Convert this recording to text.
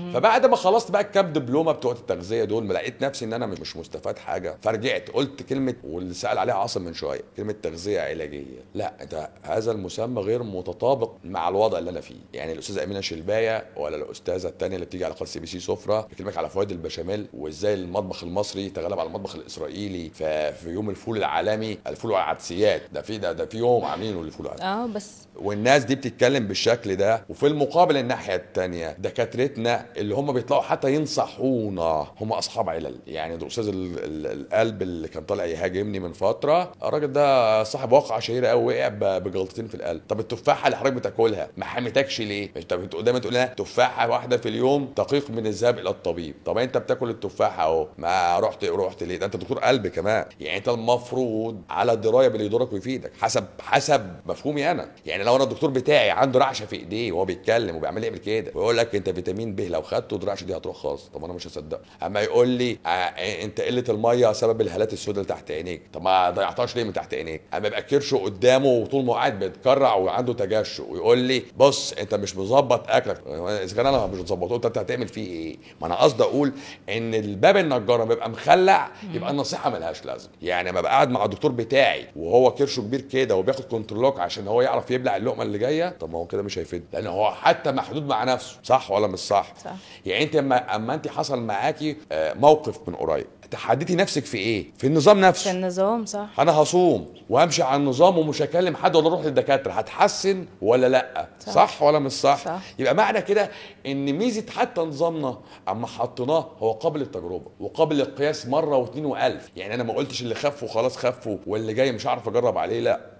فبعد ما خلصت بقى الكام دبلومه بتوع التغذيه دول ما لقيت نفسي ان انا مش مش مستفاد حاجه فرجعت قلت كلمه واللي سال عليها عاصم من شويه كلمه تغذيه علاجيه لا ده هذا المسمى غير متطابق مع الوضع اللي انا فيه يعني الاستاذه امينه شلبايه ولا الاستاذه الثانيه اللي بتيجي على قناه سي بي سي سفره بتكلمك على فوائد البشاميل وازاي المطبخ المصري تغلب على المطبخ الاسرائيلي في في يوم الفول العالمي الفول والعدسيات ده في ده, ده في يوم عاملينه للفول والعدسيات اه بس والناس دي بتتكلم بالشكل ده وفي المقابل الناحيه الثانيه دكاترتنا اللي هم بيطلعوا حتى ينصحونا هم اصحاب علل يعني ده استاذ ال- ال- القلب اللي كان طالع يهاجمني من فتره الراجل ده صاحب واقعه شهيره قوي وقع ب- بجلطتين في القلب طب التفاحه اللي حضرتك بتاكلها ما حمتكش ليه انت بت- قدامي تقول لها تفاحه واحده في اليوم تقيق من الذهاب الى الطبيب طب انت بتاكل التفاحه اهو ما رحت رحت ليه ده انت دكتور قلب كمان يعني انت المفروض على درايه باللي يضرك ويفيدك حسب حسب مفهومي انا يعني لو انا الدكتور بتاعي عنده رعشه في ايديه وهو بيتكلم وبيعمل يعمل كده ويقول لك انت فيتامين ب لو خدته الرعشه دي هتروح خالص طب انا مش هصدقه اما يقول لي آه انت قله الميه سبب الهالات السوداء اللي تحت عينيك طب ما ضيعتهاش ليه من تحت عينيك اما يبقى كرشه قدامه وطول ما هو قاعد بيتكرع وعنده تجشؤ ويقول لي بص انت مش مظبط اكلك اذا كان انا مش مظبطه انت هتعمل فيه ايه ما انا قصدي اقول ان الباب النجاره بيبقى مخلع يبقى النصيحه ملهاش لازمه يعني ما بقى قاعد مع الدكتور بتاعي وهو كرشه كبير كده وبياخد كنترولوك عشان هو يعرف يبلع اللقمه اللي جايه طب ما هو كده مش هيفيد لان هو حتى محدود مع نفسه صح ولا مش صح صح. يعني انت اما اما انت حصل معاكي آه، موقف من قريب تحديتي نفسك في ايه في النظام في نفسه النظام صح انا هصوم وامشي على النظام ومش هكلم حد ولا اروح للدكاتره هتحسن ولا لا صح. صح, ولا مش صح, صح. يبقى معنى كده ان ميزه حتى نظامنا اما حطيناه هو قابل للتجربه وقابل للقياس مره واثنين والف يعني انا ما قلتش اللي خف وخلاص خف واللي جاي مش هعرف اجرب عليه لا